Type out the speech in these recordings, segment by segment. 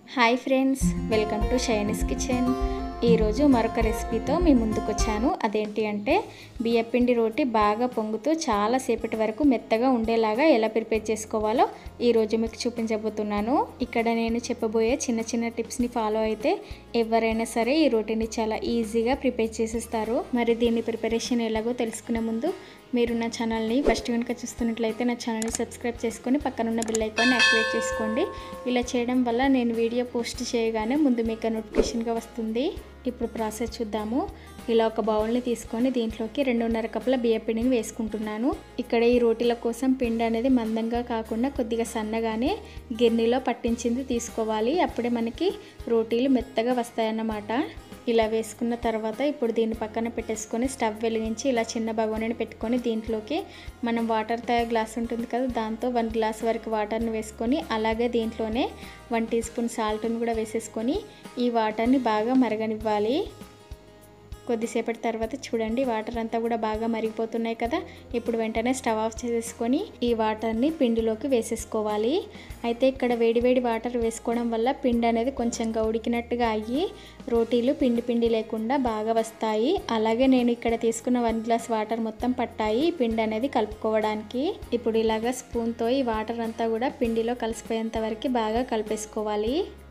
hi friends welcome to Shiny's kitchen ఈరోజు మరొక రెసిపీతో మీ ముందుకు వచ్చాను అదేంటి అంటే బియ్యపిండి రోటి బాగా పొంగుతూ చాలా సేపటి వరకు మెత్తగా ఉండేలాగా ఎలా ప్రిపేర్ చేసుకోవాలో ఈరోజు మీకు చూపించబోతున్నాను ఇక్కడ నేను చెప్పబోయే చిన్న చిన్న టిప్స్ని ఫాలో అయితే ఎవరైనా సరే ఈ రోటీని చాలా ఈజీగా ప్రిపేర్ చేసేస్తారు మరి దీని ప్రిపరేషన్ ఎలాగో తెలుసుకునే ముందు మీరు నా ఛానల్ని ఫస్ట్ కనుక చూస్తున్నట్లయితే నా ఛానల్ని సబ్స్క్రైబ్ చేసుకొని పక్కనున్న బిల్ ఐకాన్ని యాక్టివేట్ చేసుకోండి ఇలా చేయడం వల్ల నేను వీడియో పోస్ట్ చేయగానే ముందు మీకు నోటిఫికేషన్గా వస్తుంది ఇప్పుడు ప్రాసెస్ చూద్దాము ఇలా ఒక బౌల్ని తీసుకొని దీంట్లోకి రెండున్నర కప్పుల బియ్య పిండిని వేసుకుంటున్నాను ఇక్కడ ఈ రోటీల కోసం పిండి అనేది మందంగా కాకుండా కొద్దిగా సన్నగానే గిన్నెలో పట్టించింది తీసుకోవాలి అప్పుడే మనకి రోటీలు మెత్తగా వస్తాయన్నమాట ఇలా వేసుకున్న తర్వాత ఇప్పుడు దీన్ని పక్కన పెట్టేసుకొని స్టవ్ వెలిగించి ఇలా చిన్న బగోనీని పెట్టుకొని దీంట్లోకి మనం వాటర్ తాగే గ్లాస్ ఉంటుంది కదా దాంతో వన్ గ్లాస్ వరకు వాటర్ని వేసుకొని అలాగే దీంట్లోనే వన్ టీ స్పూన్ సాల్ట్ని కూడా వేసేసుకొని ఈ వాటర్ని బాగా మరగనివ్వాలి కొద్దిసేపటి తర్వాత చూడండి వాటర్ అంతా కూడా బాగా మరిగిపోతున్నాయి కదా ఇప్పుడు వెంటనే స్టవ్ ఆఫ్ చేసేసుకొని ఈ వాటర్ని పిండిలోకి వేసేసుకోవాలి అయితే ఇక్కడ వేడివేడి వాటర్ వేసుకోవడం వల్ల పిండి అనేది కొంచెంగా ఉడికినట్టుగా అయ్యి రోటీలు పిండి పిండి లేకుండా బాగా వస్తాయి అలాగే నేను ఇక్కడ తీసుకున్న వన్ గ్లాస్ వాటర్ మొత్తం పట్టాయి పిండి అనేది కలుపుకోవడానికి ఇప్పుడు ఇలాగా స్పూన్తో ఈ వాటర్ అంతా కూడా పిండిలో కలిసిపోయేంత వరకు బాగా కలిపేసుకోవాలి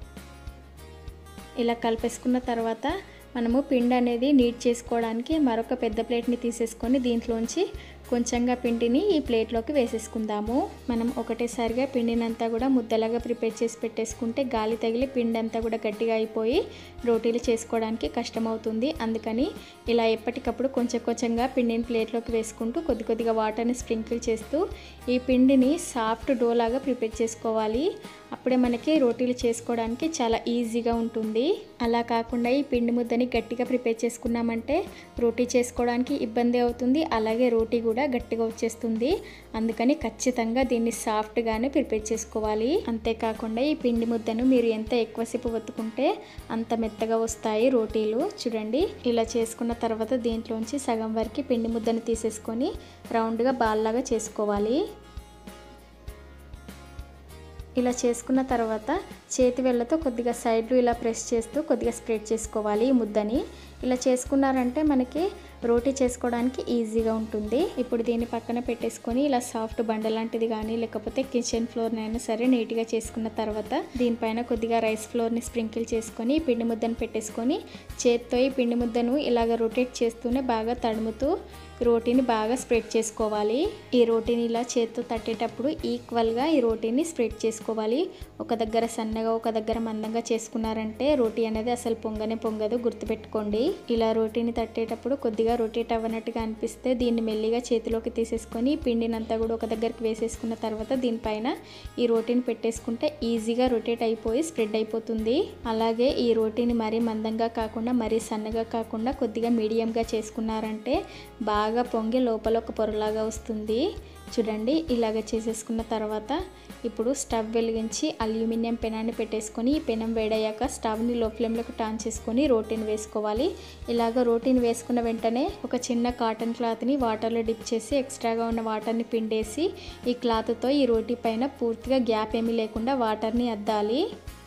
ఇలా కలిపేసుకున్న తర్వాత మనము పిండి అనేది నీట్ చేసుకోవడానికి మరొక పెద్ద ప్లేట్ని తీసేసుకొని దీంట్లోంచి కొంచెంగా పిండిని ఈ ప్లేట్లోకి వేసేసుకుందాము మనం ఒకటేసారిగా పిండినంతా కూడా ముద్దలాగా ప్రిపేర్ చేసి పెట్టేసుకుంటే గాలి తగిలి పిండి అంతా కూడా గట్టిగా అయిపోయి రోటీలు చేసుకోవడానికి కష్టమవుతుంది అందుకని ఇలా ఎప్పటికప్పుడు కొంచెం కొంచెంగా పిండిని ప్లేట్లోకి వేసుకుంటూ కొద్ది కొద్దిగా వాటర్ని స్ప్రింకిల్ చేస్తూ ఈ పిండిని సాఫ్ట్ డో లాగా ప్రిపేర్ చేసుకోవాలి అప్పుడే మనకి రోటీలు చేసుకోవడానికి చాలా ఈజీగా ఉంటుంది అలా కాకుండా ఈ పిండి ముద్దని గట్టిగా ప్రిపేర్ చేసుకున్నామంటే రోటీ చేసుకోవడానికి ఇబ్బంది అవుతుంది అలాగే రోటీ కూడా గట్టిగా వచ్చేస్తుంది అందుకని ఖచ్చితంగా దీన్ని సాఫ్ట్గానే ప్రిపేర్ చేసుకోవాలి అంతేకాకుండా ఈ పిండి ముద్దను మీరు ఎంత ఎక్కువసేపు ఒత్తుకుంటే అంత మెత్తగా వస్తాయి రోటీలు చూడండి ఇలా చేసుకున్న తర్వాత దీంట్లోంచి సగం వరకు పిండి ముద్దను తీసేసుకొని రౌండ్గా బాల్లాగా చేసుకోవాలి ఇలా చేసుకున్న తర్వాత చేతి వేళ్ళతో కొద్దిగా సైడ్లు ఇలా ప్రెస్ చేస్తూ కొద్దిగా స్ప్రెడ్ చేసుకోవాలి ఈ ముద్దని ఇలా చేసుకున్నారంటే మనకి రోటీ చేసుకోవడానికి ఈజీగా ఉంటుంది ఇప్పుడు దీన్ని పక్కన పెట్టేసుకొని ఇలా సాఫ్ట్ బండ లాంటిది కానీ లేకపోతే కిచెన్ ఫ్లోర్ని అయినా సరే నీట్గా చేసుకున్న తర్వాత దీనిపైన కొద్దిగా రైస్ ఫ్లోర్ని స్ప్రింకిల్ చేసుకొని పిండి ముద్దను పెట్టేసుకొని చేత్తో ఈ పిండి ముద్దను ఇలాగ రొటేట్ చేస్తూనే బాగా తడుముతూ రోటీని బాగా స్ప్రెడ్ చేసుకోవాలి ఈ రోటీని ఇలా చేత్తో తట్టేటప్పుడు ఈక్వల్గా ఈ రోటీని స్ప్రెడ్ చేసుకోవాలి ఒక దగ్గర సన్నగా ఒక దగ్గర మందంగా చేసుకున్నారంటే రోటీ అనేది అసలు పొంగనే పొంగదు గుర్తుపెట్టుకోండి ఇలా రోటీని తట్టేటప్పుడు కొద్దిగా రొటేట్ అవ్వనట్టుగా అనిపిస్తే దీన్ని మెల్లిగా చేతిలోకి తీసేసుకొని పిండినంతా కూడా ఒక దగ్గరికి వేసేసుకున్న తర్వాత దీనిపైన ఈ రోటీని పెట్టేసుకుంటే ఈజీగా రొటేట్ అయిపోయి స్ప్రెడ్ అయిపోతుంది అలాగే ఈ రోటీని మరీ మందంగా కాకుండా మరీ సన్నగా కాకుండా కొద్దిగా మీడియంగా చేసుకున్నారంటే బాగా పొంగి లోపల ఒక పొరలాగా వస్తుంది చూడండి ఇలాగ చేసేసుకున్న తర్వాత ఇప్పుడు స్టవ్ వెలిగించి అల్యూమినియం పెనాన్ని పెట్టేసుకొని ఈ పెనం వేడయ్యాక స్టవ్ని లో ఫ్లేమ్లోకి టర్న్ చేసుకొని రోటీని వేసుకోవాలి ఇలాగ రోటీని వేసుకున్న వెంటనే ఒక చిన్న కాటన్ క్లాత్ని వాటర్లో డిప్ చేసి ఎక్స్ట్రాగా ఉన్న వాటర్ని పిండేసి ఈ క్లాత్తో ఈ రోటీ పైన పూర్తిగా గ్యాప్ ఏమీ లేకుండా వాటర్ని అద్దాలి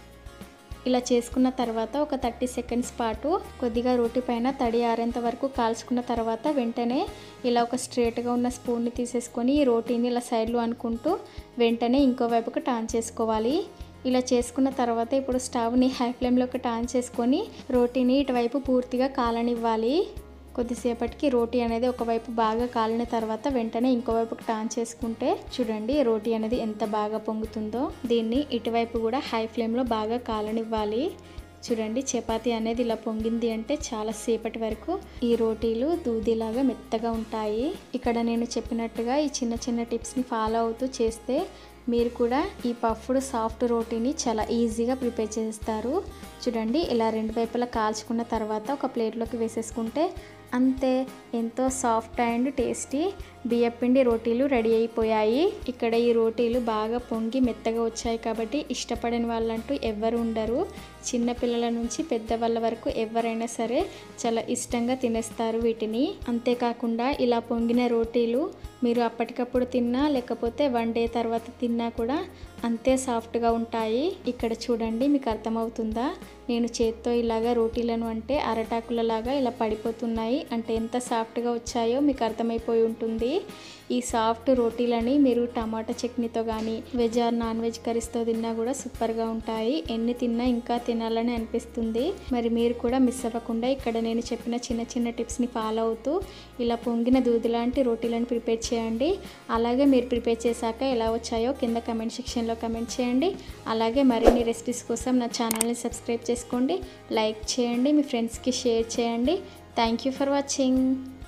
ఇలా చేసుకున్న తర్వాత ఒక థర్టీ సెకండ్స్ పాటు కొద్దిగా రోటి పైన తడి ఆరేంత వరకు కాల్చుకున్న తర్వాత వెంటనే ఇలా ఒక స్ట్రేట్గా ఉన్న స్పూన్ని తీసేసుకొని ఈ రోటీని ఇలా సైడ్లో అనుకుంటూ వెంటనే ఇంకో వైపుకి టర్న్ చేసుకోవాలి ఇలా చేసుకున్న తర్వాత ఇప్పుడు స్టవ్ని హై ఫ్లేమ్లోకి టర్న్ చేసుకొని రోటీని ఇటువైపు పూర్తిగా కాలనివ్వాలి కొద్దిసేపటికి రోటీ అనేది ఒకవైపు బాగా కాలిన తర్వాత వెంటనే ఇంకోవైపుకి టర్న్ చేసుకుంటే చూడండి రోటీ అనేది ఎంత బాగా పొంగుతుందో దీన్ని ఇటువైపు కూడా హై ఫ్లేమ్లో బాగా కాలనివ్వాలి చూడండి చపాతీ అనేది ఇలా పొంగింది అంటే చాలా సేపటి వరకు ఈ రోటీలు దూదిలాగా మెత్తగా ఉంటాయి ఇక్కడ నేను చెప్పినట్టుగా ఈ చిన్న చిన్న టిప్స్ని ఫాలో అవుతూ చేస్తే మీరు కూడా ఈ పఫ్డ్ సాఫ్ట్ రోటీని చాలా ఈజీగా ప్రిపేర్ చేస్తారు చూడండి ఇలా రెండు వైపులా కాల్చుకున్న తర్వాత ఒక ప్లేట్లోకి వేసేసుకుంటే అంతే ఎంతో సాఫ్ట్ అండ్ టేస్టీ బియ్యపిండి రోటీలు రెడీ అయిపోయాయి ఇక్కడ ఈ రోటీలు బాగా పొంగి మెత్తగా వచ్చాయి కాబట్టి ఇష్టపడని వాళ్ళంటూ ఎవ్వరు ఉండరు చిన్నపిల్లల నుంచి పెద్దవాళ్ళ వరకు ఎవరైనా సరే చాలా ఇష్టంగా తినేస్తారు వీటిని అంతేకాకుండా ఇలా పొంగిన రోటీలు మీరు అప్పటికప్పుడు తిన్నా లేకపోతే వన్ డే తర్వాత తిన్నా కూడా అంతే సాఫ్ట్గా ఉంటాయి ఇక్కడ చూడండి మీకు అర్థమవుతుందా నేను చేత్తో ఇలాగా రోటీలను అంటే అరటాకులలాగా ఇలా పడిపోతున్నాయి అంటే ఎంత సాఫ్ట్గా వచ్చాయో మీకు అర్థమైపోయి ఉంటుంది ఈ సాఫ్ట్ రోటీలని మీరు టమాటా చట్నీతో కానీ వెజ్ ఆర్ నాన్ వెజ్ కర్రీస్తో తిన్నా కూడా సూపర్గా ఉంటాయి ఎన్ని తిన్నా ఇంకా తినాలని అనిపిస్తుంది మరి మీరు కూడా మిస్ అవ్వకుండా ఇక్కడ నేను చెప్పిన చిన్న చిన్న టిప్స్ని ఫాలో అవుతూ ఇలా పొంగిన దూది లాంటి రోటీలను ప్రిపేర్ చేయండి అలాగే మీరు ప్రిపేర్ చేశాక ఎలా వచ్చాయో కింద కమెంట్ సెక్షన్లో కమెంట్ చేయండి అలాగే మరిన్ని రెసిపీస్ కోసం నా ఛానల్ని సబ్స్క్రైబ్ చేసుకోండి లైక్ చేయండి మీ ఫ్రెండ్స్కి షేర్ చేయండి థ్యాంక్ యూ ఫర్ వాచింగ్